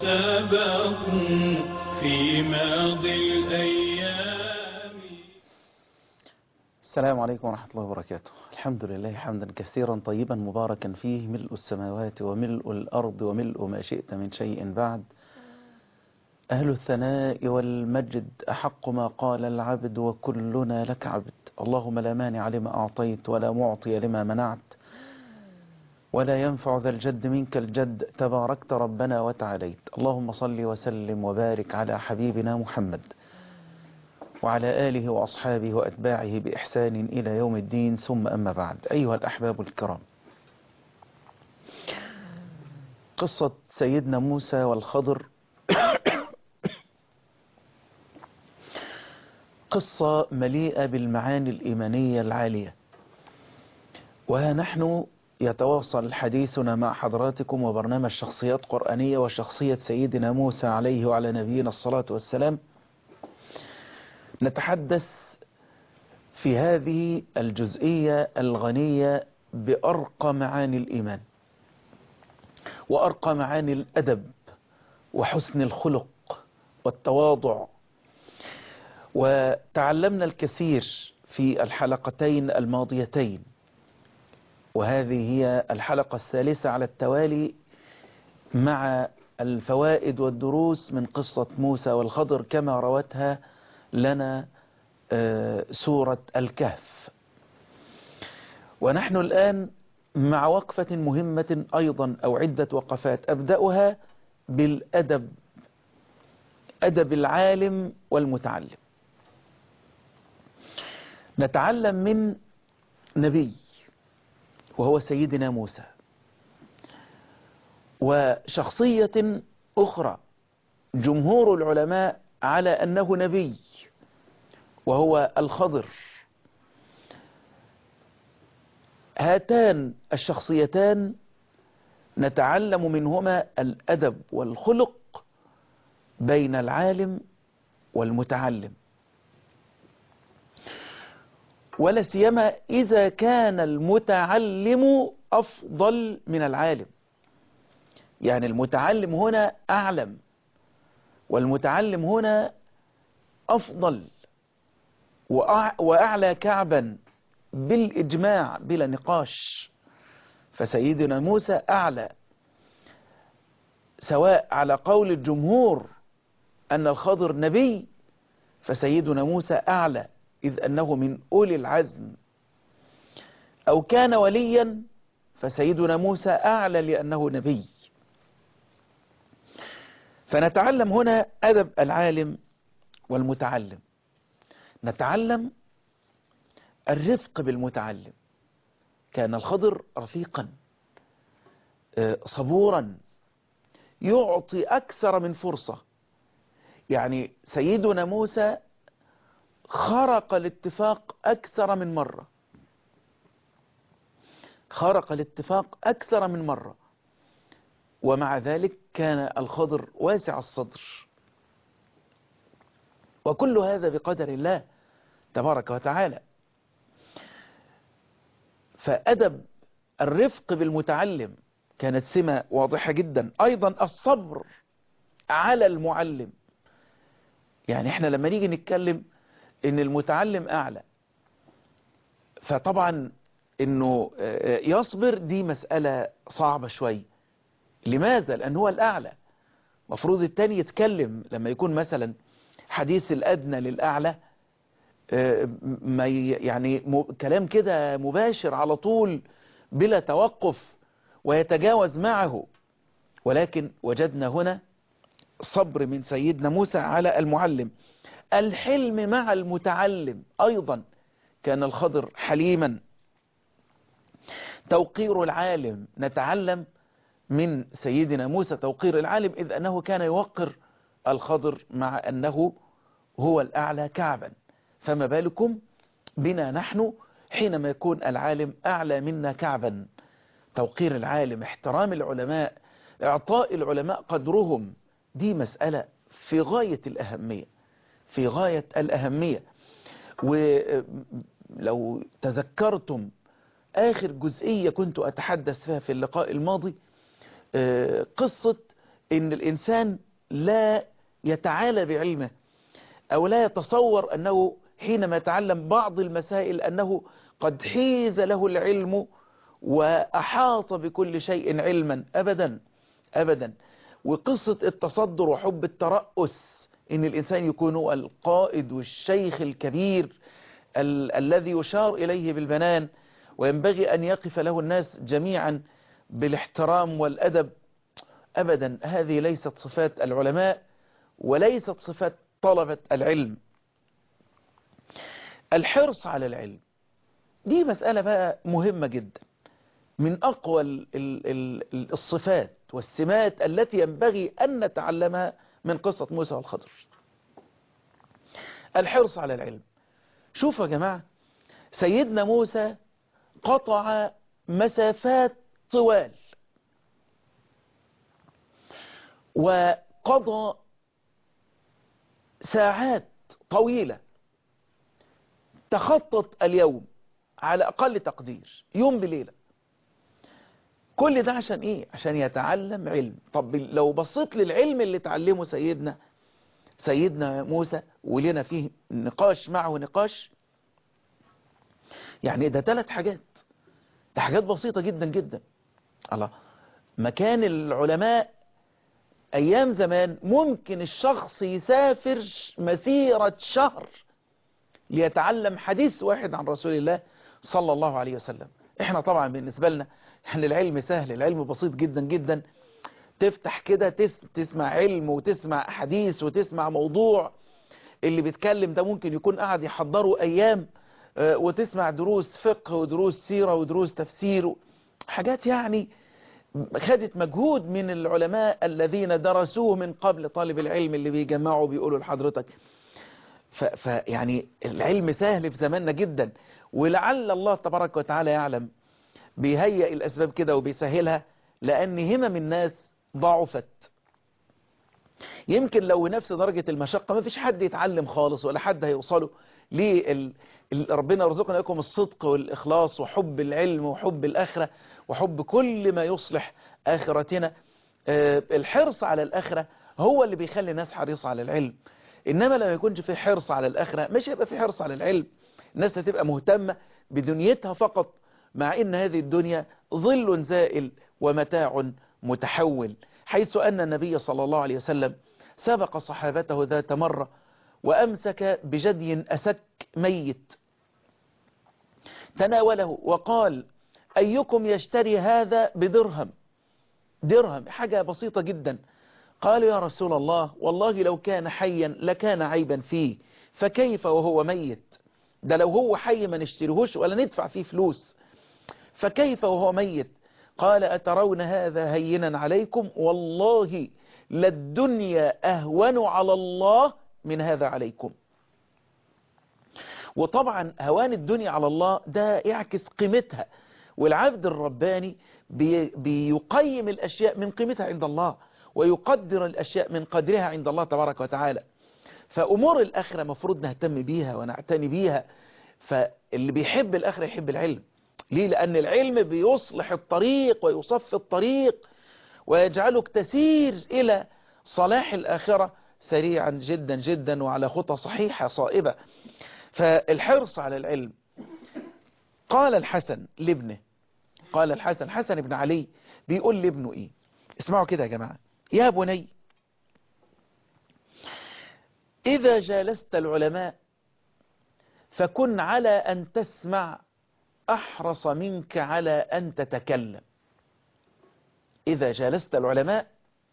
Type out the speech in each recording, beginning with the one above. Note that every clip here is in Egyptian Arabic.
سبقوا في ماضي الأيام السلام عليكم ورحمة الله وبركاته الحمد لله حمدا كثيرا طيبا مباركا فيه ملء السماوات وملء الأرض وملء ما شئت من شيء بعد أهل الثناء والمجد أحق ما قال العبد وكلنا لك عبد اللهم لا مانع لما أعطيت ولا معطي لما منعت ولا ينفع ذا الجد منك الجد تباركت ربنا وتعاليت اللهم صل وسلم وبارك على حبيبنا محمد وعلى آله وأصحابه وأتباعه بإحسان إلى يوم الدين ثم أما بعد أيها الأحباب الكرام قصة سيدنا موسى والخضر قصة مليئة بالمعاني الإيمانية العالية وها نحن يتواصل حديثنا مع حضراتكم وبرنامج شخصيات قرآنية وشخصية سيدنا موسى عليه وعلى نبينا الصلاة والسلام نتحدث في هذه الجزئية الغنية بأرقى معاني الإيمان وأرقى معاني الأدب وحسن الخلق والتواضع وتعلمنا الكثير في الحلقتين الماضيتين وهذه هي الحلقة الثالثة على التوالي مع الفوائد والدروس من قصة موسى والخضر كما روتها لنا سورة الكهف ونحن الآن مع وقفة مهمة أيضا أو عدة وقفات أبدأها بالأدب أدب العالم والمتعلم نتعلم من نبي وهو سيدنا موسى وشخصية أخرى جمهور العلماء على أنه نبي وهو الخضر هاتان الشخصيتان نتعلم منهما الأدب والخلق بين العالم والمتعلم ولا سيما إذا كان المتعلم أفضل من العالم يعني المتعلم هنا أعلم والمتعلم هنا أفضل وأعلى كعبا بالإجماع بلا نقاش فسيدنا موسى أعلى سواء على قول الجمهور أن الخضر نبي فسيدنا موسى أعلى إذ أنه من أولي العزم أو كان وليا فسيدنا موسى أعلى لأنه نبي فنتعلم هنا أدب العالم والمتعلم نتعلم الرفق بالمتعلم كان الخضر رفيقا صبورا يعطي أكثر من فرصة يعني سيدنا موسى خرق الاتفاق أكثر من مرة خرق الاتفاق أكثر من مرة ومع ذلك كان الخضر واسع الصدر وكل هذا بقدر الله تبارك وتعالى فأدب الرفق بالمتعلم كانت سمة واضحة جدا أيضا الصبر على المعلم يعني احنا لما نيجي نتكلم ان المتعلم اعلى فطبعا انه يصبر دي مسألة صعبة شوي لماذا لان هو الاعلى مفروض التاني يتكلم لما يكون مثلا حديث الادنى للاعلى ما يعني كلام كده مباشر على طول بلا توقف ويتجاوز معه ولكن وجدنا هنا صبر من سيدنا موسى على المعلم الحلم مع المتعلم أيضا كان الخضر حليما توقير العالم نتعلم من سيدنا موسى توقير العالم إذ أنه كان يوقر الخضر مع أنه هو الأعلى كعبا فما بالكم بنا نحن حينما يكون العالم أعلى منا كعبا توقير العالم احترام العلماء إعطاء العلماء قدرهم دي مسألة في غاية الأهمية في غاية الأهمية ولو تذكرتم آخر جزئية كنت أتحدث فيها في اللقاء الماضي قصة ان الانسان لا يتعالى بعلمه او لا يتصور انه حينما يتعلم بعض المسائل انه قد حيز له العلم واحاط بكل شيء علما ابدا ابدا وقصة التصدر وحب الترأس ان الانسان يكون القائد والشيخ الكبير ال الذي يشار اليه بالبنان وينبغي ان يقف له الناس جميعا بالاحترام والادب ابدا هذه ليست صفات العلماء وليست صفات طلبة العلم الحرص على العلم دي مسألة بقى مهمة جدا من أقوى ال ال ال الصفات والسمات التي ينبغي أن نتعلمها من قصة موسى والخضر الحرص على العلم شوفوا يا جماعة سيدنا موسى قطع مسافات طوال وقضى ساعات طويلة تخطط اليوم على أقل تقدير يوم بليلة كل ده عشان إيه؟ عشان يتعلم علم طب لو بصيت للعلم اللي تعلمه سيدنا سيدنا موسى ولنا فيه نقاش معه نقاش يعني ده ثلاث حاجات ده حاجات بسيطة جدا جدا الله مكان العلماء أيام زمان ممكن الشخص يسافر مسيرة شهر ليتعلم حديث واحد عن رسول الله صلى الله عليه وسلم احنا طبعا بالنسبة لنا احنا العلم سهل العلم بسيط جدا جدا تفتح كده تس تسمع علم وتسمع حديث وتسمع موضوع اللي بيتكلم ده ممكن يكون قاعد يحضره أيام اه وتسمع دروس فقه ودروس سيرة ودروس تفسير حاجات يعني خدت مجهود من العلماء الذين درسوه من قبل طالب العلم اللي بيجمعوا بيقولوا لحضرتك فيعني العلم سهل في زماننا جدا ولعل الله تبارك وتعالى يعلم بيهيئ الأسباب كده وبيسهلها لأن همم الناس ضعفت يمكن لو نفس درجة المشقة ما فيش حد يتعلم خالص ولا حد هيوصله ليه ربنا يرزقنا لكم الصدق والإخلاص وحب العلم وحب الآخرة وحب كل ما يصلح آخرتنا الحرص على الآخرة هو اللي بيخلي الناس حريصة على العلم إنما لما يكونش في حرص على الآخرة مش هيبقى في حرص على العلم الناس هتبقى مهتمة بدنيتها فقط مع إن هذه الدنيا ظل زائل ومتاع متحول حيث أن النبي صلى الله عليه وسلم سبق صحابته ذات مرة وأمسك بجدي أسك ميت تناوله وقال أيكم يشتري هذا بدرهم درهم حاجة بسيطة جدا قال يا رسول الله والله لو كان حيا لكان عيبا فيه فكيف وهو ميت ده لو هو حي ما نشتريهوش ولا ندفع فيه فلوس فكيف وهو ميت قال أترون هذا هينا عليكم والله للدنيا أهون على الله من هذا عليكم وطبعا هوان الدنيا على الله ده يعكس قيمتها والعبد الرباني بي بيقيم الأشياء من قيمتها عند الله ويقدر الأشياء من قدرها عند الله تبارك وتعالى فأمور الآخرة مفروض نهتم بيها ونعتني بيها فاللي بيحب الآخرة يحب العلم ليه لأن العلم بيصلح الطريق ويصف الطريق ويجعلك تسير إلى صلاح الآخرة سريعا جدا جدا وعلى خطى صحيحة صائبة فالحرص على العلم قال الحسن لابنه قال الحسن حسن بن علي بيقول لابنه ايه اسمعوا كده يا جماعة يا بني إذا جالست العلماء فكن على أن تسمع أحرص منك على أن تتكلم إذا جالست العلماء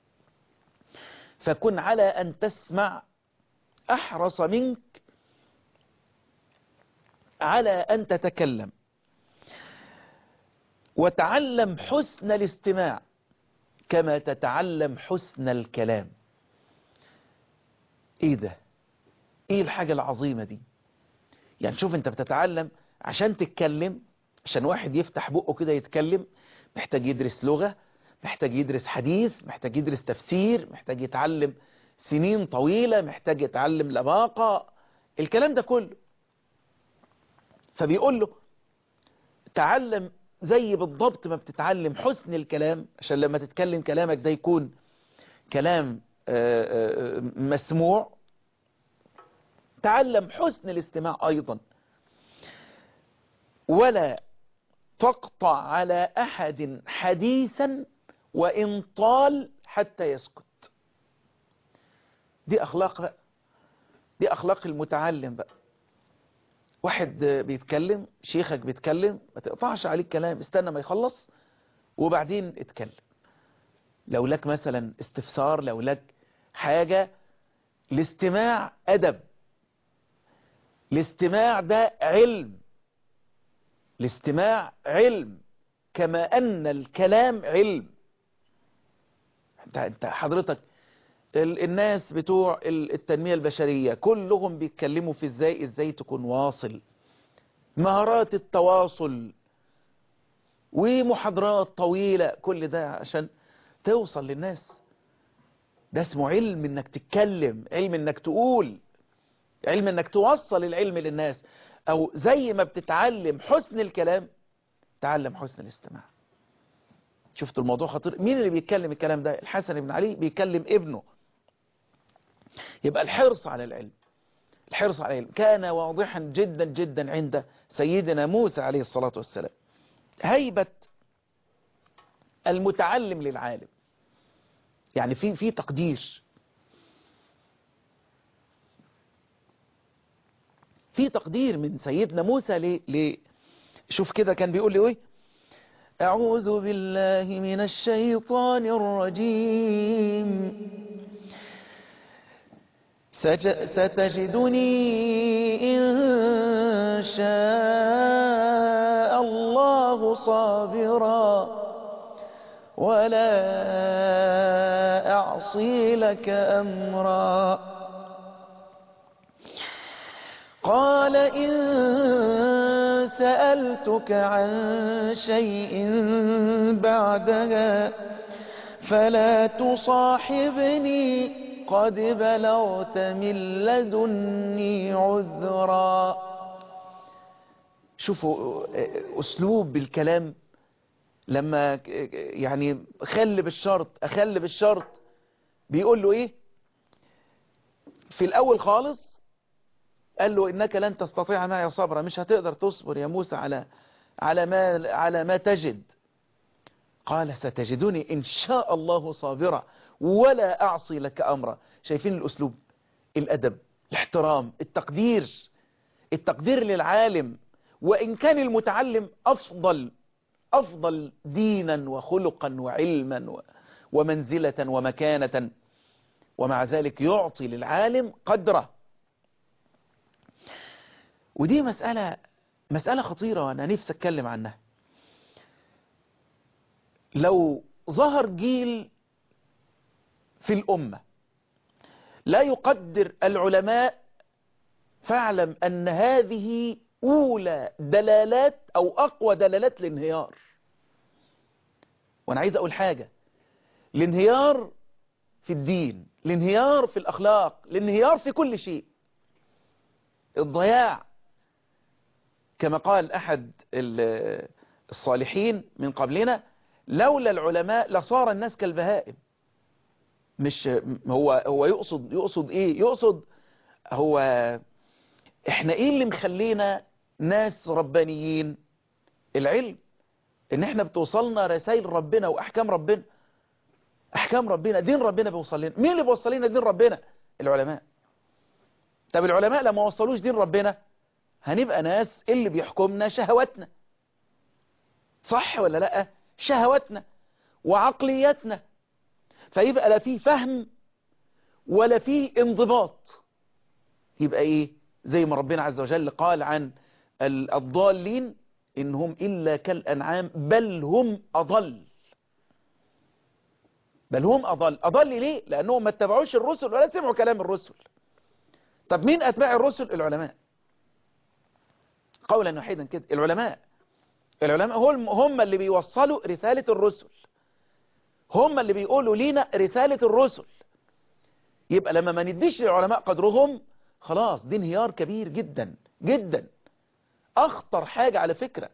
فكن على أن تسمع أحرص منك على أن تتكلم وتعلم حسن الاستماع كما تتعلم حسن الكلام ايه ده ايه الحاجة العظيمة دي يعني شوف انت بتتعلم عشان تتكلم عشان واحد يفتح بقه كده يتكلم محتاج يدرس لغة محتاج يدرس حديث محتاج يدرس تفسير محتاج يتعلم سنين طويلة محتاج يتعلم لباقة الكلام ده كله فبيقول له تعلم زي بالضبط ما بتتعلم حسن الكلام عشان لما تتكلم كلامك ده يكون كلام آه، آه، مسموع تعلم حسن الاستماع أيضا ولا تقطع على أحد حديثا وإن طال حتى يسكت دي أخلاق بقى دي أخلاق المتعلم بقى واحد بيتكلم شيخك بيتكلم ما تقطعش عليه الكلام استنى ما يخلص وبعدين اتكلم لو لك مثلا استفسار لو لك حاجة الاستماع أدب الاستماع ده علم الاستماع علم كما أن الكلام علم انت انت حضرتك ال- الناس بتوع ال- التنمية البشرية كلهم بيتكلموا في ازاي ازاي تكون واصل مهارات التواصل ومحاضرات طويلة كل ده عشان توصل للناس ده اسمه علم انك تتكلم علم انك تقول علم انك توصل العلم للناس او زي ما بتتعلم حسن الكلام تعلم حسن الاستماع شفت الموضوع خطير مين اللي بيتكلم الكلام ده الحسن بن علي بيكلم ابنه يبقى الحرص على العلم الحرص على العلم كان واضحا جدا جدا عند سيدنا موسى عليه الصلاة والسلام هيبة المتعلم للعالم يعني في في تقدير في تقدير من سيدنا موسى ل ل شوف كده كان بيقول لي ايه أعوذ بالله من الشيطان الرجيم سج- ستجدني إن شاء الله صابرا ولا أعصي لك أمرا قال إن سألتك عن شيء بعدها فلا تصاحبني قد بلغت من لدني عذرا شوفوا أسلوب بالكلام لما ك- يعني خل بالشرط أخل بالشرط بيقول له إيه في الأول خالص قال له إنك لن تستطيع معي صبرا مش هتقدر تصبر يا موسى على على ما على ما تجد قال ستجدني إن شاء الله صابرا ولا أعصي لك أمرا شايفين الأسلوب الأدب الاحترام التقدير التقدير للعالم وإن كان المتعلم أفضل أفضل دينا وخلقا وعلما و- ومنزلة ومكانة ومع ذلك يعطي للعالم قدره ودي مسألة مسألة خطيرة وأنا نفسي أتكلم عنها لو ظهر جيل في الأمة لا يقدر العلماء فاعلم أن هذه أولى دلالات أو أقوى دلالات الانهيار وأنا عايز أقول حاجة الانهيار في الدين الانهيار في الأخلاق الانهيار في كل شيء الضياع كما قال أحد ال- الصالحين من قبلنا لولا العلماء لصار الناس كالبهائم مش هو هو يقصد يقصد ايه يقصد هو احنا ايه اللي مخلينا ناس ربانيين العلم ان احنا بتوصلنا رسائل ربنا واحكام ربنا احكام ربنا دين ربنا بيوصل لنا مين اللي بيوصل لنا دين ربنا العلماء طب العلماء لما وصلوش دين ربنا هنبقى ناس اللي بيحكمنا شهواتنا صح ولا لا شهواتنا وعقلياتنا فيبقى لا فيه فهم ولا فيه انضباط يبقى ايه زي ما ربنا عز وجل قال عن ال- الضالين إنهم إلا كالأنعام بل هم أضل بل هم أضل أضل ليه لأنهم ما اتبعوش الرسل ولا سمعوا كلام الرسل طب مين أتباع الرسل العلماء قولا وحيدا كده العلماء العلماء هم هم اللي بيوصلوا رسالة الرسل هم اللي بيقولوا لينا رسالة الرسل يبقى لما ما نديش للعلماء قدرهم خلاص دي انهيار كبير جدا جدا اخطر حاجة على فكرة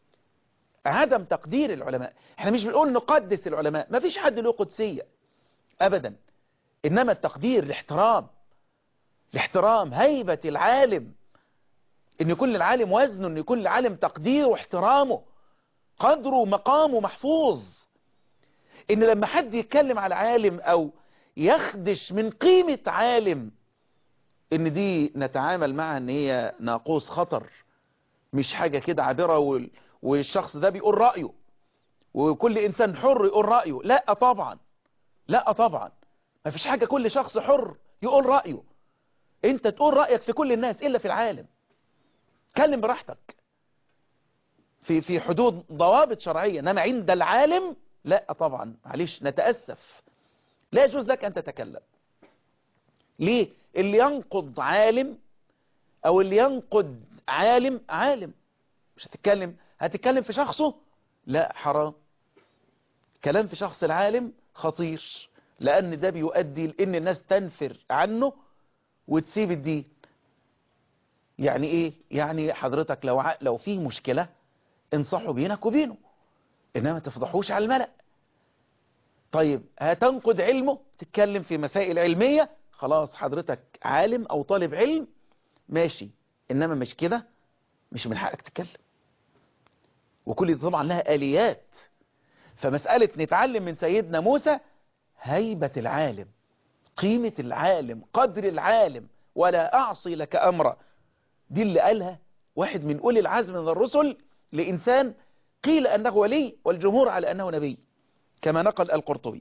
عدم تقدير العلماء احنا مش بنقول نقدس العلماء ما فيش حد له قدسية أبدا إنما التقدير الاحترام الاحترام هيبة العالم إن يكون للعالم وزنه إن يكون للعالم تقديره واحترامه قدره ومقامه محفوظ إن لما حد يتكلم على عالم أو يخدش من قيمة عالم إن دي نتعامل معها إن هي ناقوس خطر مش حاجة كده عابرة وال- والشخص ده بيقول رأيه وكل إنسان حر يقول رأيه لا طبعا لا طبعا ما فيش حاجة كل شخص حر يقول رأيه انت تقول رأيك في كل الناس إلا في العالم كلم براحتك في في حدود ضوابط شرعية انما عند العالم لا طبعا معلش نتأسف لا يجوز لك أن تتكلم ليه اللي ينقض عالم أو اللي ينقد عالم عالم مش هتتكلم هتتكلم في شخصه لا حرام كلام في شخص العالم خطير لأن ده بيؤدي لأن الناس تنفر عنه وتسيب الدين يعني ايه يعني حضرتك لو ع... لو فيه مشكلة انصحوا بينك وبينه انما تفضحوش على الملأ طيب هتنقد علمه تتكلم في مسائل علمية خلاص حضرتك عالم او طالب علم ماشي انما مش كده مش من حقك تتكلم وكل دي طبعا لها آليات فمسألة نتعلم من سيدنا موسى هيبة العالم قيمة العالم قدر العالم ولا أعصي لك أمرا دي اللي قالها واحد من أولي العزم من الرسل لإنسان قيل أنه ولي والجمهور على أنه نبي كما نقل القرطبي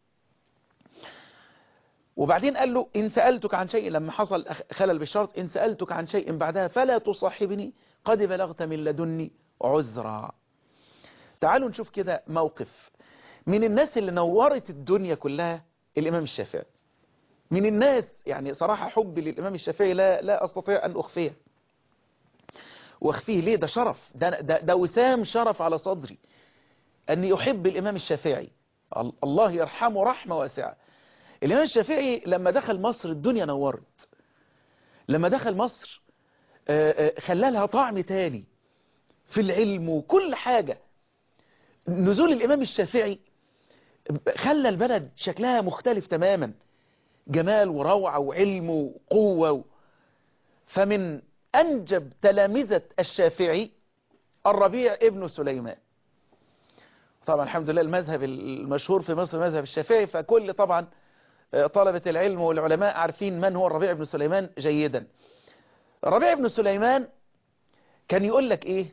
وبعدين قال له إن سألتك عن شيء لما حصل خلل بالشرط إن سألتك عن شيء بعدها فلا تصاحبني قد بلغت من لدني عذرا تعالوا نشوف كده موقف من الناس اللي نورت الدنيا كلها الإمام الشافعي من الناس يعني صراحة حبي للإمام الشافعي لا, لا أستطيع أن أخفيه واخفيه ليه ده شرف ده, ده, ده وسام شرف على صدري أني يحب الإمام الشافعي الله يرحمه رحمة واسعة الإمام الشافعي لما دخل مصر الدنيا نورت لما دخل مصر خلالها طعم تاني في العلم وكل حاجة نزول الإمام الشافعي خلى البلد شكلها مختلف تماما جمال وروعة وعلم وقوة و... فمن أنجب تلامذة الشافعي الربيع ابن سليمان طبعا الحمد لله المذهب المشهور في مصر مذهب الشافعي فكل طبعا طلبة العلم والعلماء عارفين من هو الربيع بن سليمان جيدا الربيع بن سليمان كان يقول لك ايه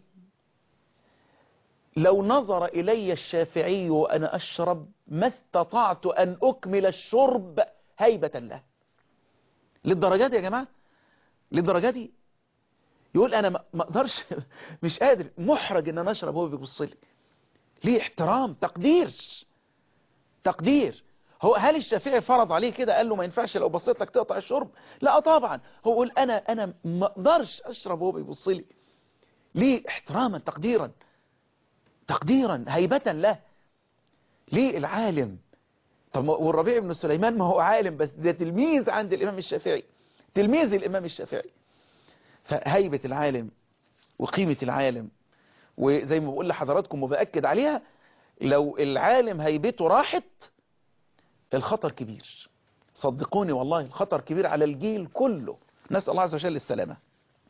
لو نظر إلي الشافعي وأنا أشرب ما استطعت أن أكمل الشرب هيبة له للدرجات يا جماعة للدرجات دي يقول أنا ما أقدرش مش قادر محرج أن أنا أشرب وهو بيبص لي ليه احترام تقدير تقدير هو هل الشافعي فرض عليه كده قال له ما ينفعش لو بصيت لك تقطع الشرب لا طبعا هو يقول أنا أنا ما أقدرش أشرب وهو بيبص لي ليه احتراما تقديرا تقديرا هيبة له ليه العالم طب والربيع بن سليمان ما هو عالم بس ده تلميذ عند الإمام الشافعي تلميذ الإمام الشافعي فهيبة العالم وقيمة العالم وزي ما بقول لحضراتكم وبأكد عليها لو العالم هيبته راحت الخطر كبير صدقوني والله الخطر كبير على الجيل كله نسأل الله عز وجل السلامة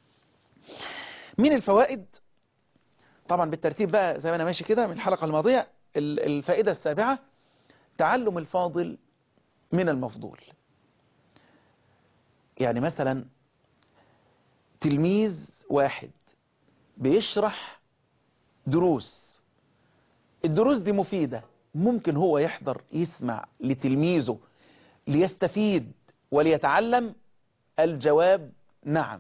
من الفوائد طبعا بالترتيب بقى زي ما انا ماشي كده من الحلقة الماضية الفائدة السابعة تعلم الفاضل من المفضول يعني مثلا تلميذ واحد بيشرح دروس الدروس دي مفيدة ممكن هو يحضر يسمع لتلميذه ليستفيد وليتعلم الجواب نعم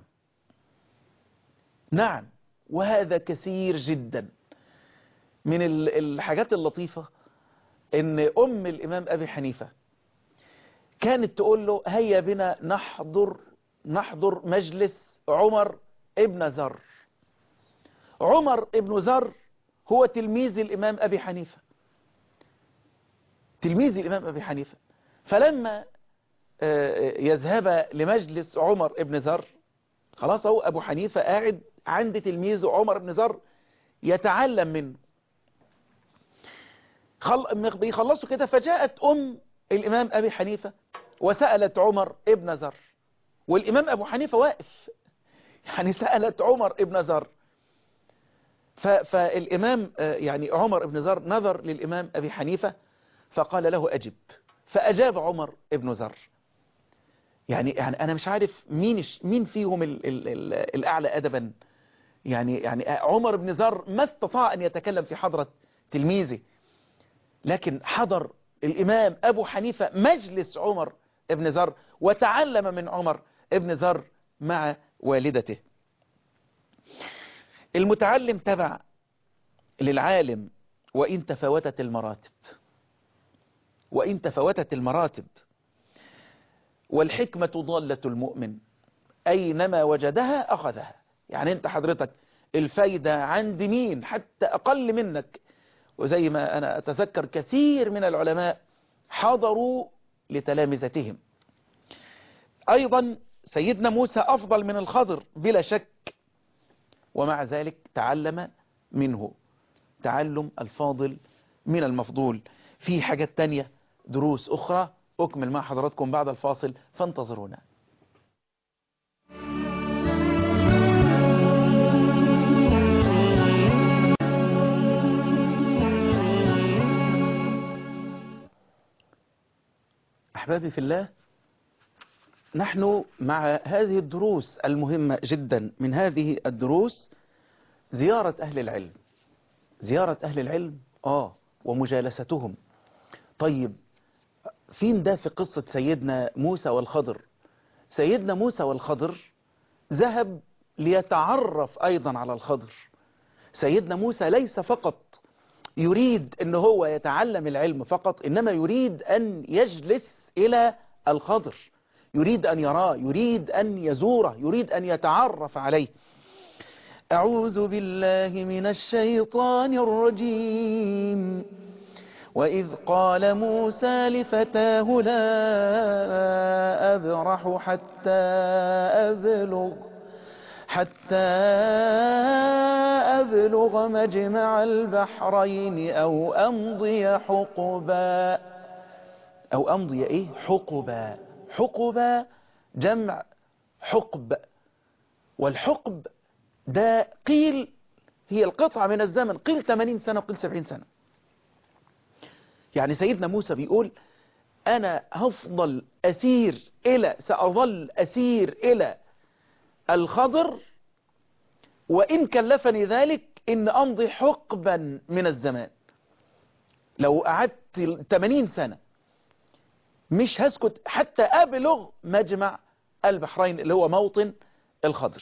نعم وهذا كثير جدا من الحاجات اللطيفة ان ام الامام ابي حنيفة كانت تقول له هيا بنا نحضر نحضر مجلس عمر ابن ذر عمر ابن ذر هو تلميذ الامام ابي حنيفة تلميذ الامام ابي حنيفة فلما يذهب لمجلس عمر ابن ذر خلاص هو ابو حنيفة قاعد عند تلميذه عمر بن ذر يتعلم منه خل... بيخلصوا كده فجاءت أم الإمام أبي حنيفة وسألت عمر ابن زر والإمام أبو حنيفة واقف يعني سألت عمر ابن زر ف- فالإمام آه، يعني عمر ابن زر نظر للإمام أبي حنيفة فقال له أجب فأجاب عمر ابن زر يعني يعني أنا مش عارف مين الش- مين فيهم ال ال ال الأعلى أدبا يعني يعني عمر بن زر ما استطاع أن يتكلم في حضرة تلميذه لكن حضر الإمام أبو حنيفة مجلس عمر ابن زر وتعلم من عمر ابن زر مع والدته المتعلم تبع للعالم وإن تفاوتت المراتب وإن تفاوتت المراتب والحكمة ضالة المؤمن أينما وجدها أخذها يعني أنت حضرتك الفايدة عند مين حتى أقل منك وزي ما أنا أتذكر كثير من العلماء حضروا لتلامذتهم أيضا سيدنا موسى أفضل من الخضر بلا شك ومع ذلك تعلم منه تعلم الفاضل من المفضول في حاجات تانية دروس أخرى أكمل مع حضراتكم بعد الفاصل فانتظرونا أحبابي في الله نحن مع هذه الدروس المهمة جدا من هذه الدروس زيارة أهل العلم زيارة أهل العلم آه ومجالستهم طيب فين ده في قصة سيدنا موسى والخضر سيدنا موسى والخضر ذهب ليتعرف أيضا على الخضر سيدنا موسى ليس فقط يريد أن هو يتعلم العلم فقط إنما يريد أن يجلس إلى الخضر يريد أن يراه يريد أن يزوره يريد أن يتعرف عليه أعوذ بالله من الشيطان الرجيم وإذ قال موسى لفتاه لا أبرح حتى أبلغ حتى أبلغ مجمع البحرين أو أمضي حقبا أو أمضي إيه حقبا حقبا جمع حقب والحقب ده قيل هي القطعة من الزمن قيل 80 سنة وقيل 70 سنة يعني سيدنا موسى بيقول أنا هفضل أسير إلى سأظل أسير إلى الخضر وإن كلفني ذلك إن أمضي حقبا من الزمان لو قعدت 80 سنة مش هسكت حتى أبلغ مجمع البحرين اللي هو موطن الخضر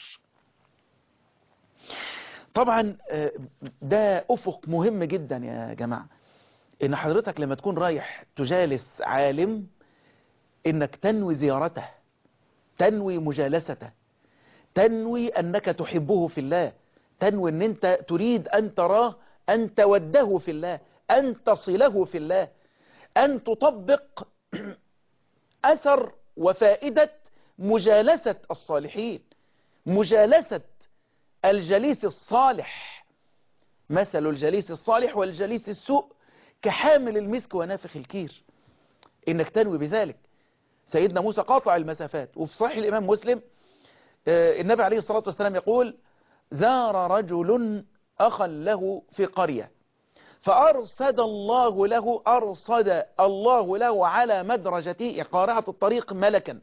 طبعا آه، ده أفق مهم جدا يا جماعة إن حضرتك لما تكون رايح تجالس عالم إنك تنوي زيارته تنوي مجالسته تنوي أنك تحبه في الله تنوي أن أنت تريد أن تراه أن توده في الله أن تصله في الله أن تطبق أثر وفائدة مجالسة الصالحين مجالسة الجليس الصالح مثل الجليس الصالح والجليس السوء كحامل المسك ونافخ الكير إنك تنوي بذلك سيدنا موسى قاطع المسافات وفي صحيح الإمام مسلم آه، النبي عليه الصلاة والسلام يقول زار رجل أخا له في قرية فأرصد الله له أرصد الله له على مدرجته قارعة الطريق ملكا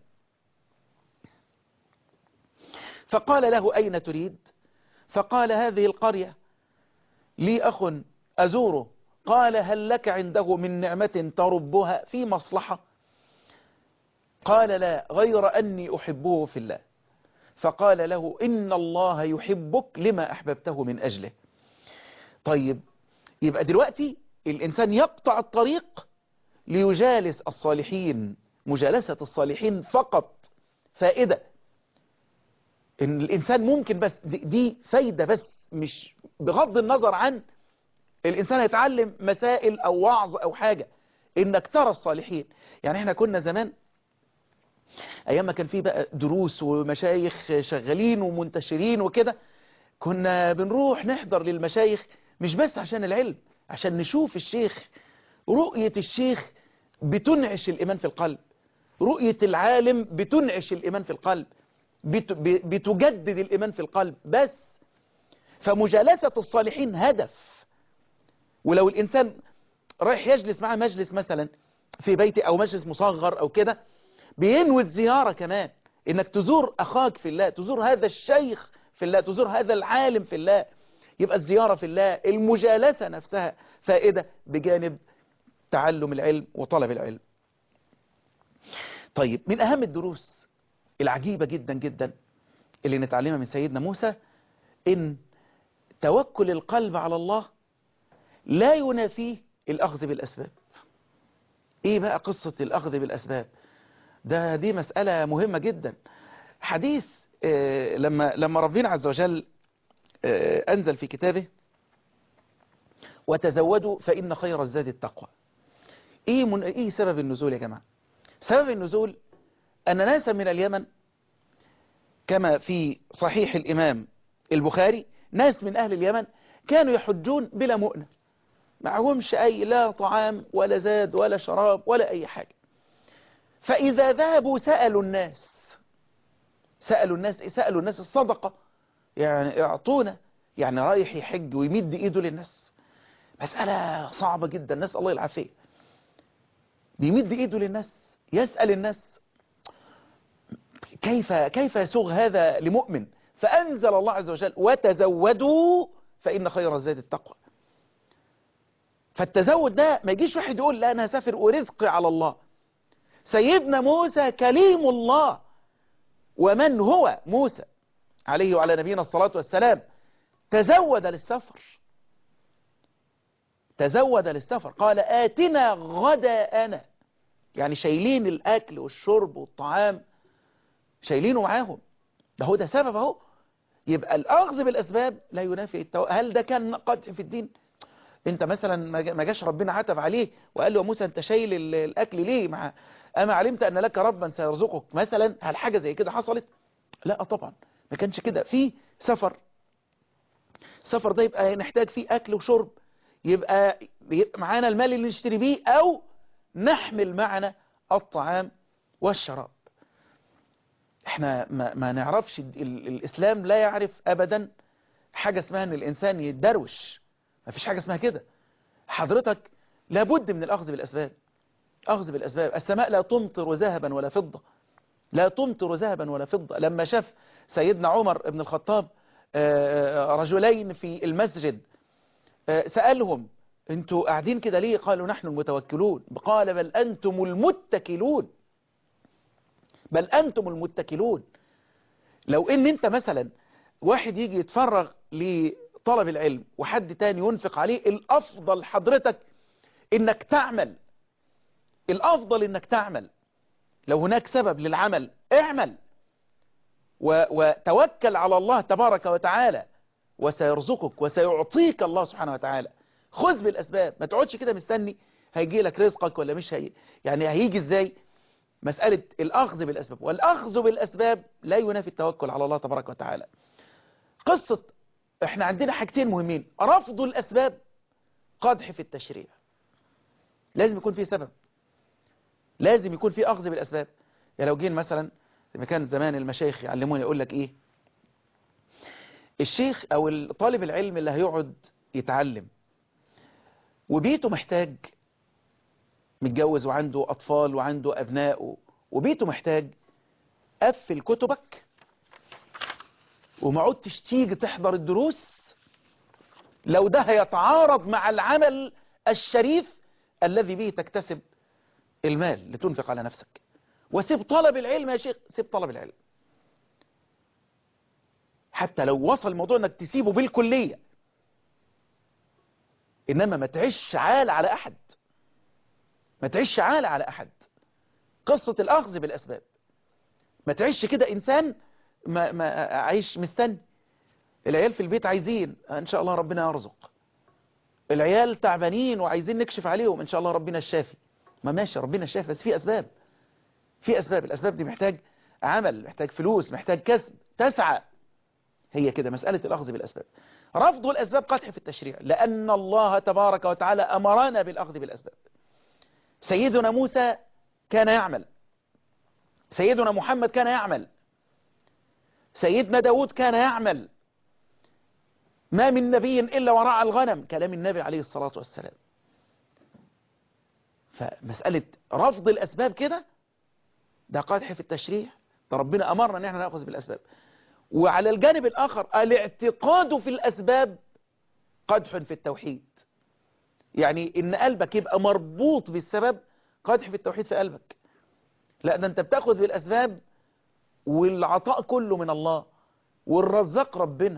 فقال له أين تريد فقال هذه القرية لي أخ أزوره قال هل لك عنده من نعمة تربها في مصلحة قال لا غير أني أحبه في الله فقال له إن الله يحبك لما أحببته من أجله طيب يبقى دلوقتي الإنسان يقطع الطريق ليجالس الصالحين مجالسة الصالحين فقط فائدة إن الإنسان ممكن بس دي, دي فايدة بس مش بغض النظر عن الإنسان يتعلم مسائل أو وعظ أو حاجة إنك ترى الصالحين يعني إحنا كنا زمان أيام ما كان في بقى دروس ومشايخ شغالين ومنتشرين وكده كنا بنروح نحضر للمشايخ مش بس عشان العلم عشان نشوف الشيخ رؤية الشيخ بتنعش الإيمان في القلب رؤية العالم بتنعش الإيمان في القلب بت- ب- بتجدد الإيمان في القلب بس فمجالسة الصالحين هدف ولو الإنسان رايح يجلس مع مجلس مثلا في بيته أو مجلس مصغر أو كده بينوي الزيارة كمان إنك تزور أخاك في الله تزور هذا الشيخ في الله تزور هذا العالم في الله يبقى الزيارة في الله المجالسة نفسها فائدة بجانب تعلم العلم وطلب العلم طيب من أهم الدروس العجيبة جدا جدا اللي نتعلمها من سيدنا موسى إن توكل القلب على الله لا ينافيه الأخذ بالأسباب إيه بقى قصة الأخذ بالأسباب ده دي مسألة مهمة جدا حديث آه، لما لما ربنا عز وجل آه، أنزل في كتابه وتزودوا فإن خير الزاد التقوى إيه, من إيه سبب النزول يا جماعة سبب النزول أن ناسا من اليمن كما في صحيح الإمام البخاري ناس من أهل اليمن كانوا يحجون بلا مؤنة معهمش أي لا طعام ولا زاد ولا شراب ولا أي حاجة فإذا ذهبوا سألوا الناس سألوا الناس سألوا الناس الصدقة يعني اعطونا يعني رايح يحج ويمد ايده للناس مسألة صعبة جدا نسأل الله العافية بيمد ايده للناس يسأل الناس كيف كيف يسوغ هذا لمؤمن فأنزل الله عز وجل وتزودوا فإن خير الزاد التقوى فالتزود ده ما يجيش واحد يقول لا أنا هسافر ورزقي على الله سيدنا موسى كليم الله ومن هو موسى عليه وعلى نبينا الصلاة والسلام تزود للسفر تزود للسفر قال آتنا غداءنا يعني شايلين الأكل والشرب والطعام شايلينه معاهم ده هو ده سبب اهو يبقى الأخذ بالأسباب لا ينافي التو... هل ده كان قدح في الدين انت مثلا ما جا- ما جاش ربنا عتب عليه وقال له يا موسى انت شايل ال- الأكل ليه مع أما علمت أن لك ربا سيرزقك مثلا هل حاجة زي كده حصلت لا طبعا ما كانش كده في سفر السفر ده يبقى نحتاج فيه أكل وشرب يبقى, يبقى معانا المال اللي نشتري بيه أو نحمل معنا الطعام والشراب احنا ما, ما نعرفش ال- ال- الإسلام لا يعرف أبدا حاجة اسمها ان الإنسان يتدروش ما فيش حاجة اسمها كده حضرتك لابد من الأخذ بالأسباب أخذ بالأسباب السماء لا تمطر ذهبا ولا فضة لا تمطر ذهبا ولا فضة لما شاف سيدنا عمر بن الخطاب آه، رجلين في المسجد آه، سألهم انتوا قاعدين كده ليه قالوا نحن المتوكلون قال بل أنتم المتكلون بل أنتم المتكلون لو ان انت مثلا واحد يجي يتفرغ لطلب العلم وحد تاني ينفق عليه الأفضل حضرتك انك تعمل الأفضل انك تعمل لو هناك سبب للعمل اعمل و- وتوكل على الله تبارك وتعالى وسيرزقك وسيعطيك الله سبحانه وتعالى خذ بالأسباب ما تقعدش كده مستني هيجي لك رزقك ولا مش هي يعني هيجي ازاي مسألة الأخذ بالأسباب والأخذ بالأسباب لا ينافي التوكل على الله تبارك وتعالى قصة احنا عندنا حاجتين مهمين رفض الأسباب قدح في التشريع لازم يكون في سبب لازم يكون في أخذ بالأسباب يعني لو جين مثلا زي ما كان زمان المشايخ يعلموني يقول لك إيه الشيخ أو طالب العلم اللي هيقعد يتعلم وبيته محتاج متجوز وعنده أطفال وعنده أبناء وبيته محتاج قفل كتبك وما عدتش تيجي تحضر الدروس لو ده هيتعارض مع العمل الشريف الذي به تكتسب المال لتنفق على نفسك وسيب طلب العلم يا شيخ سيب طلب العلم حتى لو وصل الموضوع انك تسيبه بالكلية انما ما تعيش عال على احد ما تعيش عال على احد قصة الاخذ بالاسباب ما تعيش كده انسان ما, ما عايش مستني العيال في البيت عايزين ان شاء الله ربنا يرزق العيال تعبانين وعايزين نكشف عليهم ان شاء الله ربنا الشافي ما ماشي ربنا الشافي بس في اسباب في اسباب الاسباب دي محتاج عمل محتاج فلوس محتاج كسب تسعى هي كده مسألة الأخذ بالأسباب رفض الأسباب قدح في التشريع لأن الله تبارك وتعالى أمرنا بالأخذ بالأسباب سيدنا موسى كان يعمل سيدنا محمد كان يعمل سيدنا داود كان يعمل ما من نبي إلا وراء الغنم كلام النبي عليه الصلاة والسلام فمسألة رفض الأسباب كده ده قادح في التشريع ده ربنا أمرنا أن احنا نأخذ بالأسباب وعلى الجانب الآخر الاعتقاد في الأسباب قدح في التوحيد يعني إن قلبك يبقى مربوط بالسبب قدح في التوحيد في قلبك لا ده أنت بتاخذ بالأسباب والعطاء كله من الله والرزاق ربنا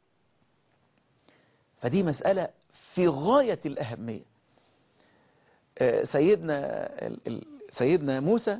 فدي مسألة في غاية الأهمية سيدنا سيدنا موسى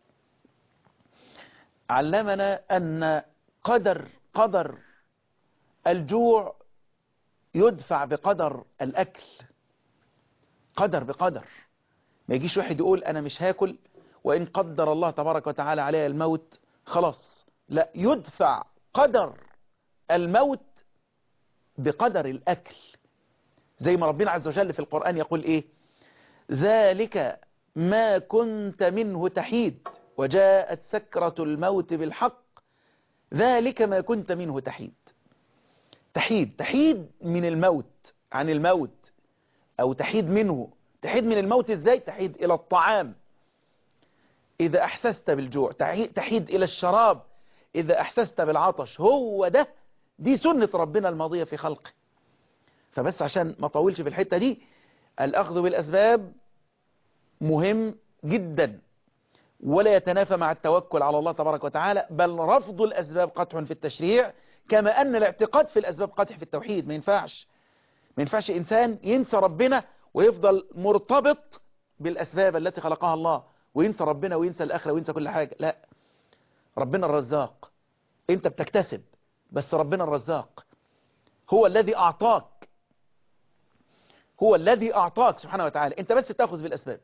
علمنا أن قدر قدر الجوع يدفع بقدر الأكل قدر بقدر ما يجيش واحد يقول أنا مش هاكل وإن قدر الله تبارك وتعالى علي الموت خلاص لا يدفع قدر الموت بقدر الأكل زي ما ربنا عز وجل في القرآن يقول إيه ذلك ما كنت منه تحيد وجاءت سكرة الموت بالحق ذلك ما كنت منه تحيد تحيد تحيد من الموت عن الموت أو تحيد منه تحيد من الموت إزاي تحيد إلى الطعام إذا أحسست بالجوع تحيد إلى الشراب إذا أحسست بالعطش هو ده دي سنة ربنا الماضية في خلقه فبس عشان ما طولش في الحتة دي الأخذ بالأسباب مهم جدا ولا يتنافى مع التوكل على الله تبارك وتعالى بل رفض الأسباب قطع في التشريع كما أن الاعتقاد في الأسباب قطع في التوحيد ما ينفعش ما ينفعش إنسان ينسى ربنا ويفضل مرتبط بالأسباب التي خلقها الله وينسى ربنا وينسى الآخرة وينسى كل حاجة لا ربنا الرزاق انت بتكتسب بس ربنا الرزاق هو الذي أعطاك هو الذي أعطاك سبحانه وتعالى انت بس تأخذ بالأسباب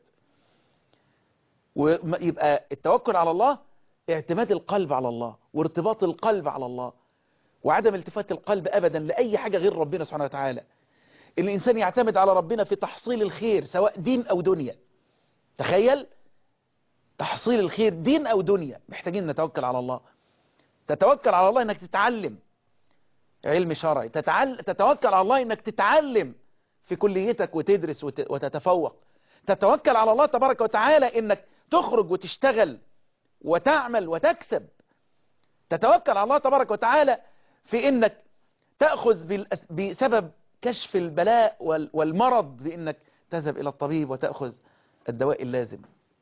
ويبقى التوكل على الله اعتماد القلب على الله وارتباط القلب على الله وعدم التفات القلب أبدا لأي حاجة غير ربنا سبحانه وتعالى إن الإنسان يعتمد على ربنا في تحصيل الخير سواء دين أو دنيا تخيل تحصيل الخير دين أو دنيا محتاجين نتوكل على الله تتوكل على الله إنك تتعلم علم شرعي تتعل... تتوكل على الله إنك تتعلم في كليتك وتدرس وت... وتتفوق تتوكل على الله تبارك وتعالى إنك تخرج وتشتغل وتعمل وتكسب تتوكل على الله تبارك وتعالى في إنك تأخذ بالأس... بسبب كشف البلاء وال... والمرض بإنك تذهب إلى الطبيب وتأخذ الدواء اللازم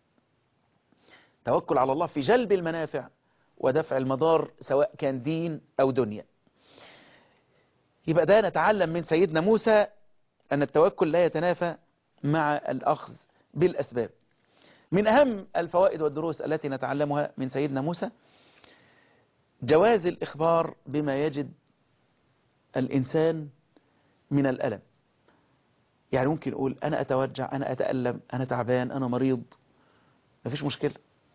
توكل على الله في جلب المنافع ودفع المضار سواء كان دين أو دنيا يبقى ده نتعلم من سيدنا موسى أن التوكل لا يتنافى مع الأخذ بالأسباب من أهم الفوائد والدروس التي نتعلمها من سيدنا موسى جواز الإخبار بما يجد الإنسان من الألم يعني ممكن يقول أنا أتوجع أنا أتألم أنا تعبان أنا مريض مفيش مشكلة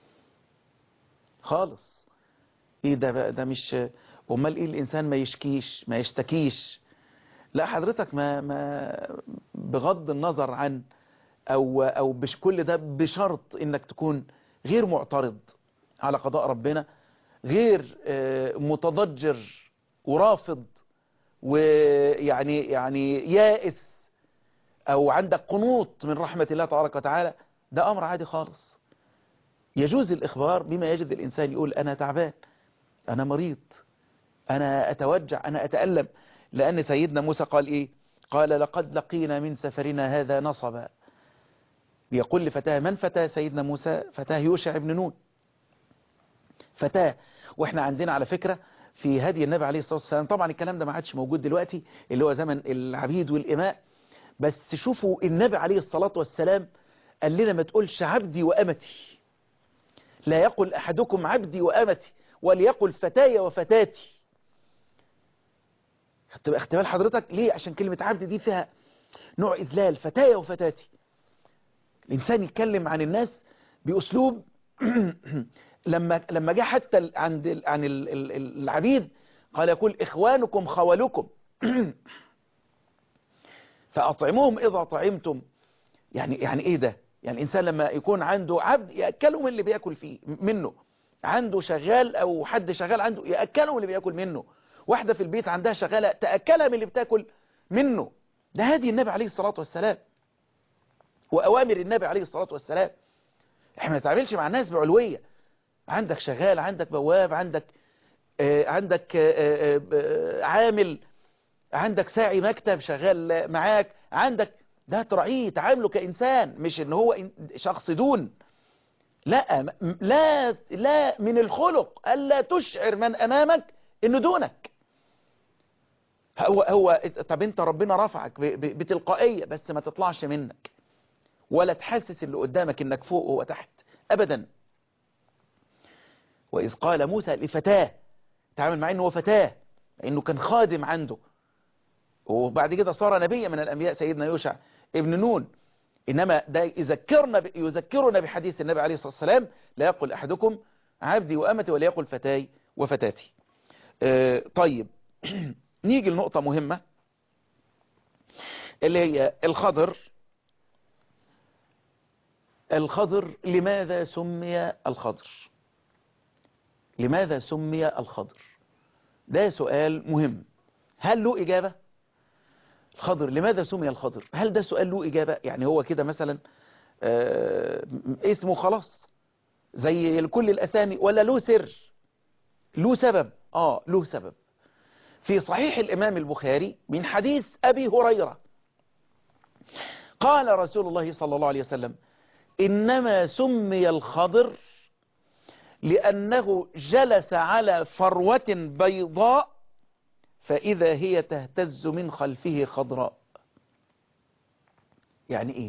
خالص ايه ده بقى ده مش امال ايه الانسان ما يشكيش ما يشتكيش لا حضرتك ما ما بغض النظر عن او او مش كل ده بشرط انك تكون غير معترض على قضاء ربنا غير متضجر ورافض ويعني يعني يائس او عندك قنوط من رحمة الله تبارك وتعالى ده امر عادي خالص يجوز الإخبار بما يجد الإنسان يقول أنا تعبان أنا مريض أنا أتوجع أنا أتألم لأن سيدنا موسى قال إيه قال لقد لقينا من سفرنا هذا نصبا يقول لفتاه من فتاه سيدنا موسى فتاه يوشع بن نون فتاه وإحنا عندنا على فكرة في هدي النبي عليه الصلاة والسلام طبعا الكلام ده ما عادش موجود دلوقتي اللي هو زمن العبيد والإماء بس شوفوا النبي عليه الصلاة والسلام قال لنا ما تقولش عبدي وأمتي لا يقل أحدكم عبدي وأمتي وليقل فتاي وفتاتي اختبال حضرتك ليه عشان كلمة عبد دي فيها نوع إذلال فتاي وفتاتي الإنسان يتكلم عن الناس بأسلوب لما لما جاء حتى عند عن العبيد قال يقول إخوانكم خولكم فأطعموهم إذا طعمتم يعني يعني إيه ده يعني الإنسان لما يكون عنده عبد يأكله من اللي بيأكل فيه منه عنده شغال أو حد شغال عنده يأكله من اللي بيأكل منه واحدة في البيت عندها شغالة تأكلها من اللي بتاكل منه ده هدي النبي عليه الصلاة والسلام وأوامر النبي عليه الصلاة والسلام احنا ما نتعاملش مع الناس بعلوية عندك شغال عندك بواب عندك آه عندك آه آه عامل عندك ساعي مكتب شغال معاك عندك ده تراعيه تعامله كإنسان مش ان هو شخص دون لا لا لا من الخلق ألا تشعر من أمامك انه دونك هو هو طب انت ربنا رفعك بتلقائية بس ما تطلعش منك ولا تحسس اللي قدامك انك فوق وهو تحت ابدا واذ قال موسى لفتاه تعامل مع انه هو فتاه انه كان خادم عنده وبعد كده صار نبيا من الانبياء سيدنا يوشع ابن نون انما ده يذكرنا يذكرنا بحديث النبي عليه الصلاه والسلام لا يقل احدكم عبدي وامتي ولا يقل فتاي وفتاتي اه طيب نيجي لنقطه مهمه اللي هي الخضر الخضر لماذا سمي الخضر لماذا سمي الخضر ده سؤال مهم هل له إجابة الخضر لماذا سمي الخضر هل ده سؤال له إجابة يعني هو كده مثلا آه اسمه خلاص زي كل الأسامي ولا له سر له سبب آه له سبب في صحيح الإمام البخاري من حديث أبي هريرة قال رسول الله صلى الله عليه وسلم إنما سمي الخضر لأنه جلس على فروة بيضاء فإذا هي تهتز من خلفه خضراء يعني إيه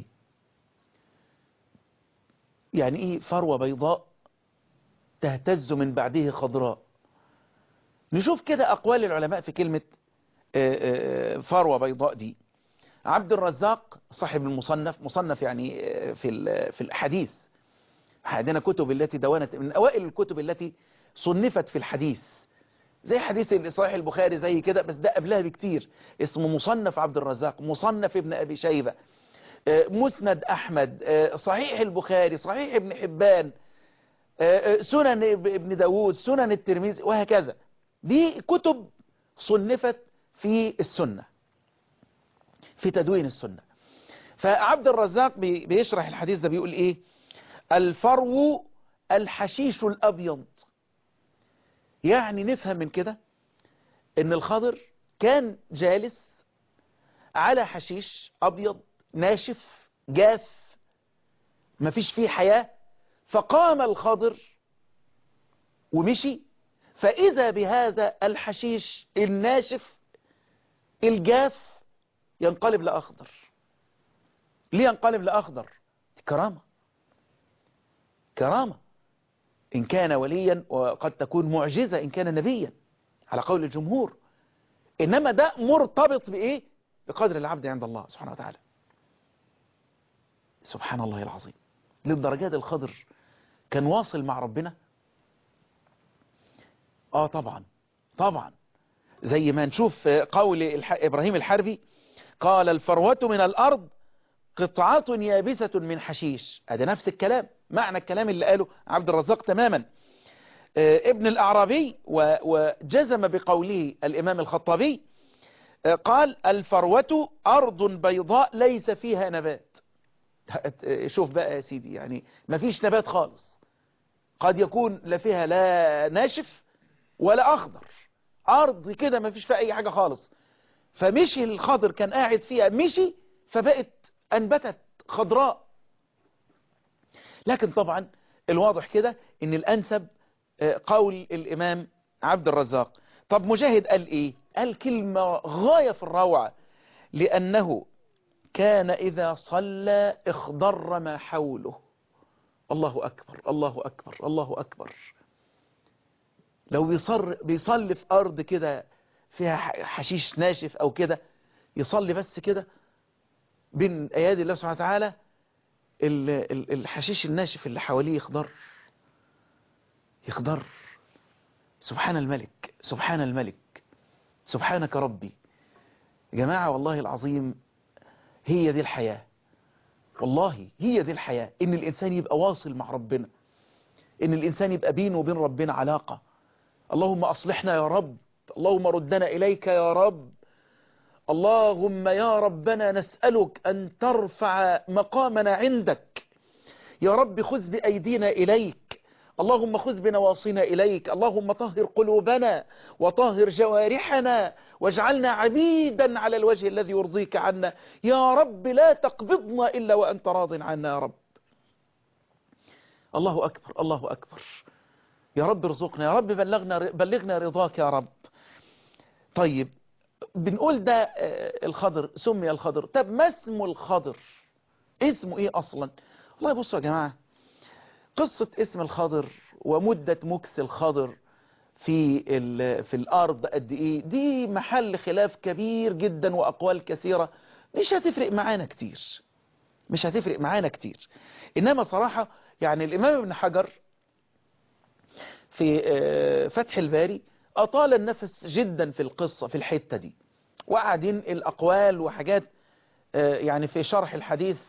يعني إيه فروة بيضاء تهتز من بعده خضراء نشوف كده أقوال العلماء في كلمة فروة بيضاء دي عبد الرزاق صاحب المصنف مصنف يعني في في الحديث عندنا كتب التي دونت من أوائل الكتب التي صنفت في الحديث زي حديث صحيح البخاري زي كده بس ده قبلها بكتير اسمه مصنف عبد الرزاق مصنف ابن أبي شيبة مسند أحمد صحيح البخاري صحيح ابن حبان سنن ابن داود سنن الترمذي وهكذا دي كتب صنفت في السنة في تدوين السنة فعبد الرزاق بيشرح الحديث ده بيقول ايه الفرو الحشيش الأبيض يعني نفهم من كده ان الخضر كان جالس على حشيش أبيض ناشف جاف مفيش فيه حياة فقام الخضر ومشي فإذا بهذا الحشيش الناشف الجاف ينقلب لأخضر ليه ينقلب لأخضر كرامة كرامة إن كان وليا وقد تكون معجزة إن كان نبيا على قول الجمهور إنما ده مرتبط بإيه بقدر العبد عند الله سبحانه وتعالى سبحان الله العظيم للدرجات الخضر كان واصل مع ربنا آه طبعا طبعا زي ما نشوف قول الح... إبراهيم الحربي قال الفروة من الأرض قطعة يابسة من حشيش هذا نفس الكلام معنى الكلام اللي قاله عبد الرزاق تماما ابن الأعرابي وجزم بقوله الإمام الخطابي قال الفروة أرض بيضاء ليس فيها نبات شوف بقى يا سيدي يعني ما فيش نبات خالص قد يكون لا فيها لا ناشف ولا أخضر أرض كده ما فيش فيها أي حاجة خالص فمشي الخضر كان قاعد فيها مشي فبقت أنبتت خضراء لكن طبعا الواضح كده ان الأنسب قول الإمام عبد الرزاق طب مجاهد قال إيه قال كلمة غاية في الروعة لأنه كان إذا صلى اخضر ما حوله الله أكبر الله أكبر الله أكبر لو بيصر بيصلي في أرض كده فيها حشيش ناشف أو كده يصلي بس كده بين أيادي الله سبحانه وتعالى الحشيش الناشف اللي حواليه يخضر يخضر سبحان الملك سبحان الملك سبحانك ربي يا جماعة والله العظيم هي دي الحياة والله هي دي الحياة ان الانسان يبقى واصل مع ربنا ان الانسان يبقى بينه وبين ربنا علاقة اللهم اصلحنا يا رب اللهم ردنا اليك يا رب اللهم يا ربنا نسألك ان ترفع مقامنا عندك يا رب خذ بأيدينا إليك اللهم خذ بنواصينا إليك اللهم طهر قلوبنا وطهر جوارحنا واجعلنا عبيدا على الوجه الذي يرضيك عنا يا رب لا تقبضنا إلا وأنت راض عنا يا رب الله أكبر الله أكبر يا رب ارزقنا يا رب بلغنا, بلغنا رضاك يا رب طيب بنقول ده الخضر سمي الخضر طب ما اسم الخضر اسمه ايه اصلا والله بصوا يا جماعة قصة اسم الخضر ومدة مكث الخضر في في الأرض قد إيه دي محل خلاف كبير جدا وأقوال كثيرة مش هتفرق معانا كتير مش هتفرق معانا كتير إنما صراحة يعني الإمام ابن حجر في فتح الباري أطال النفس جدا في القصة في الحتة دي وقعدين الأقوال وحاجات يعني في شرح الحديث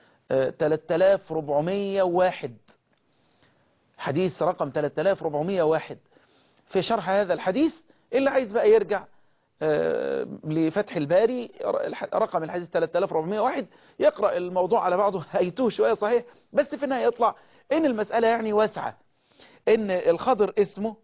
3401 حديث رقم 3401 في شرح هذا الحديث اللي عايز بقى يرجع لفتح الباري رقم الحديث 3401 يقرأ الموضوع على بعضه هيتوه شوية صحيح بس في النهاية يطلع ان المسألة يعني واسعة ان الخضر اسمه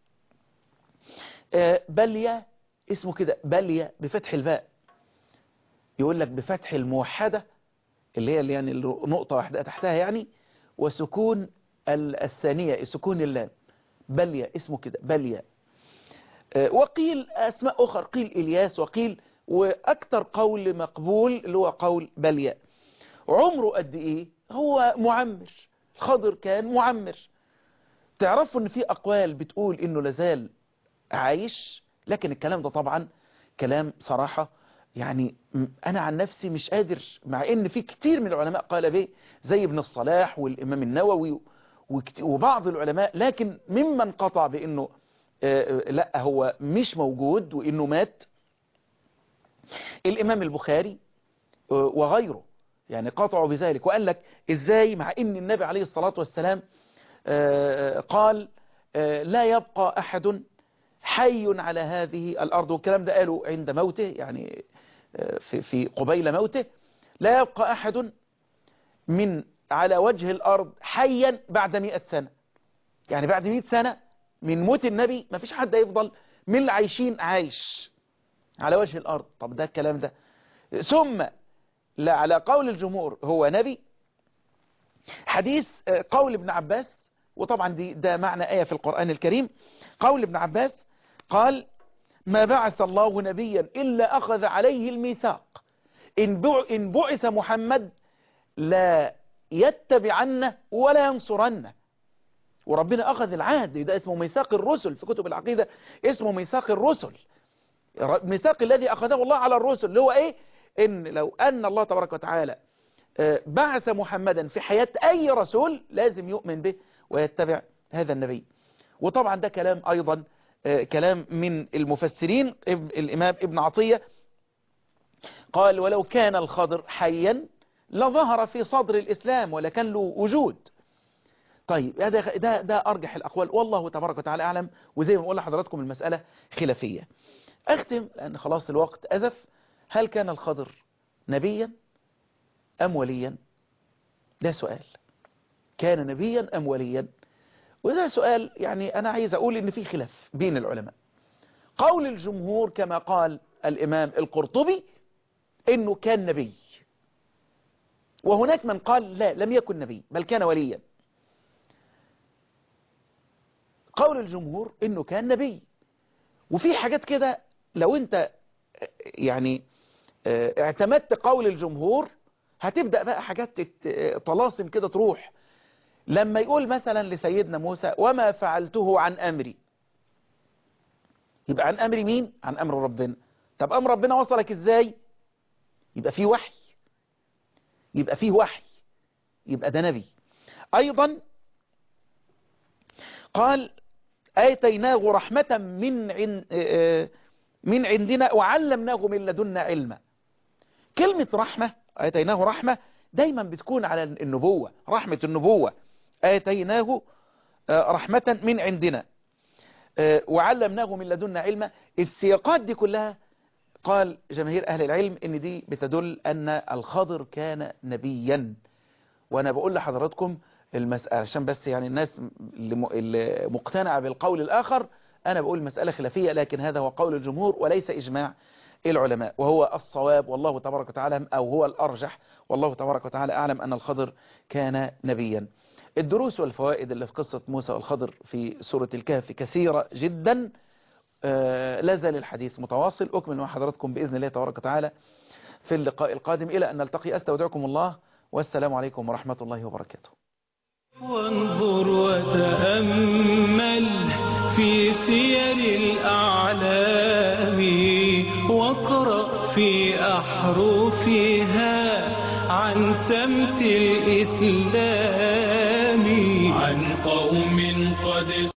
بلية اسمه كده بلية بفتح الباء يقول لك بفتح الموحدة اللي هي اللي يعني نقطة واحدة تحتها يعني وسكون الثانية سكون اللام بلية اسمه كده بلية وقيل أسماء أخر قيل إلياس وقيل وأكثر قول مقبول اللي هو قول بلية عمره قد إيه هو معمر الخضر كان معمر تعرفوا ان في أقوال بتقول إنه لازال عايش لكن الكلام ده طبعا كلام صراحة يعني أنا عن نفسي مش قادر مع إن في كتير من العلماء قال به زي ابن الصلاح والإمام النووي وبعض العلماء لكن ممن قطع بأنه لا هو مش موجود وإنه مات الإمام البخاري وغيره يعني قطعوا بذلك وقال لك إزاي مع إن النبي عليه الصلاة والسلام قال لا يبقى أحد حي على هذه الأرض والكلام ده قالوا عند موته يعني في, في قبيل موته لا يبقى أحد من على وجه الأرض حيا بعد مئة سنة يعني بعد مئة سنة من موت النبي ما فيش حد يفضل من العايشين عايش على وجه الأرض طب ده الكلام ده ثم لا على قول الجمهور هو نبي حديث قول ابن عباس وطبعا دي ده معنى آية في القرآن الكريم قول ابن عباس قال ما بعث الله نبيا إلا أخذ عليه الميثاق إن بعث محمد لا يتبعنه ولا ينصرنه وربنا أخذ العهد ده اسمه ميثاق الرسل في كتب العقيدة اسمه ميثاق الرسل الميثاق الذي أخذه الله على الرسل اللي هو إيه إن لو أن الله تبارك وتعالى بعث محمدا في حياة أي رسول لازم يؤمن به ويتبع هذا النبي وطبعا ده كلام أيضا كلام من المفسرين الإمام ابن عطية قال ولو كان الخضر حيا لظهر في صدر الإسلام ولكن له وجود طيب ده, ده, ده أرجح الأقوال والله تبارك وتعالى أعلم وزي ما بقول لحضراتكم المسألة خلافية أختم لأن خلاص الوقت أزف هل كان الخضر نبيا أم وليا ده سؤال كان نبيا أم وليا وده سؤال يعني أنا عايز أقول إن في خلاف بين العلماء قول الجمهور كما قال الإمام القرطبي إنه كان نبي وهناك من قال لا لم يكن نبي بل كان وليا قول الجمهور إنه كان نبي وفي حاجات كده لو أنت يعني اعتمدت قول الجمهور هتبدأ بقى حاجات طلاسم كده تروح لما يقول مثلا لسيدنا موسى وما فعلته عن أمري يبقى عن أمر مين؟ عن أمر ربنا طب أمر ربنا وصلك إزاي؟ يبقى فيه وحي يبقى فيه وحي يبقى ده نبي أيضا قال آتيناه رحمة من عن من عندنا وعلمناه من لدنا علما كلمة رحمة آتيناه رحمة دايما بتكون على النبوة رحمة النبوة آتيناه آه، رحمة من عندنا آه، وعلمناه من لدنا علما السياقات دي كلها قال جماهير أهل العلم ان دي بتدل أن الخضر كان نبيا وأنا بقول لحضراتكم المسألة عشان بس يعني الناس اللي م- اللي مقتنعة بالقول الآخر أنا بقول مسألة خلافية لكن هذا هو قول الجمهور وليس إجماع العلماء وهو الصواب والله تبارك وتعالى أو هو الأرجح والله تبارك وتعالى أعلم أن الخضر كان نبيا الدروس والفوائد اللي في قصة موسى والخضر في سورة الكهف كثيرة جدا آه، لا زال الحديث متواصل أكمل مع حضراتكم بإذن الله تبارك وتعالى في اللقاء القادم إلى أن نلتقي أستودعكم الله والسلام عليكم ورحمة الله وبركاته وانظر وتأمل في سير الأعلام واقرأ في أحرفها عن سمت الإسلام